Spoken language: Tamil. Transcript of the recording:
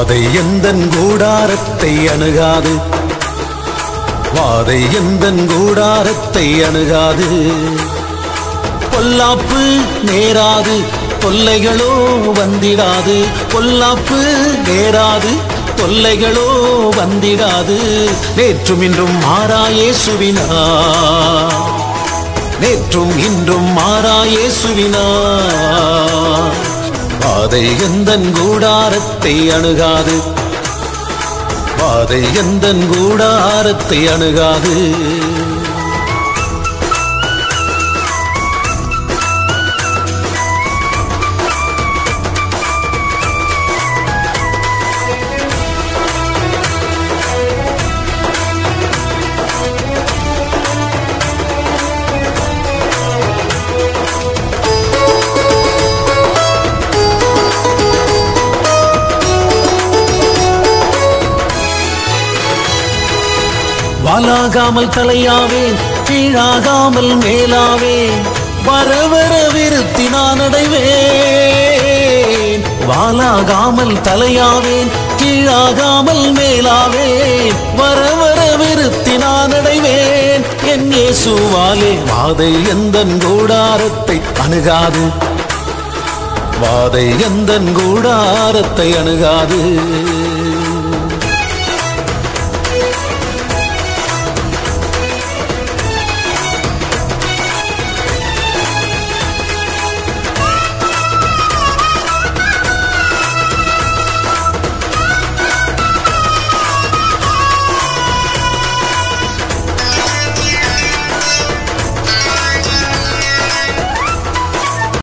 வாதை எந்தன் கூடாரத்தை அணுகாது வாதை எந்தன் கூடாரத்தை அணுகாது பொல்லாப்பு நேராது தொல்லைகளோ வந்திடாது பொல்லாப்பு நேராது தொல்லைகளோ வந்திடாது நேற்றும் இன்றும் மாறாயே சுவினா நேற்றும் இன்றும் மாறாயே சுவினா வாதை எந்தன் கூடாரத்தை அணுகாது வாதை எந்தன் கூடாரத்தை அணுகாது வாலாகாமல் தலையாவேன் கீழாகாமல் மேலாவேன் வர வர விருத்தி நான் அடைவேன் வாலாகாமல் தலையாவேன் கீழாகாமல் மேலாவேன் வர வர விருத்தி நான் அடைவேன் என் இயேசுவாலே வாதை எந்தன் கூடாரத்தை அணுகாது வாதை எந்தன் கூடாரத்தை அணுகாது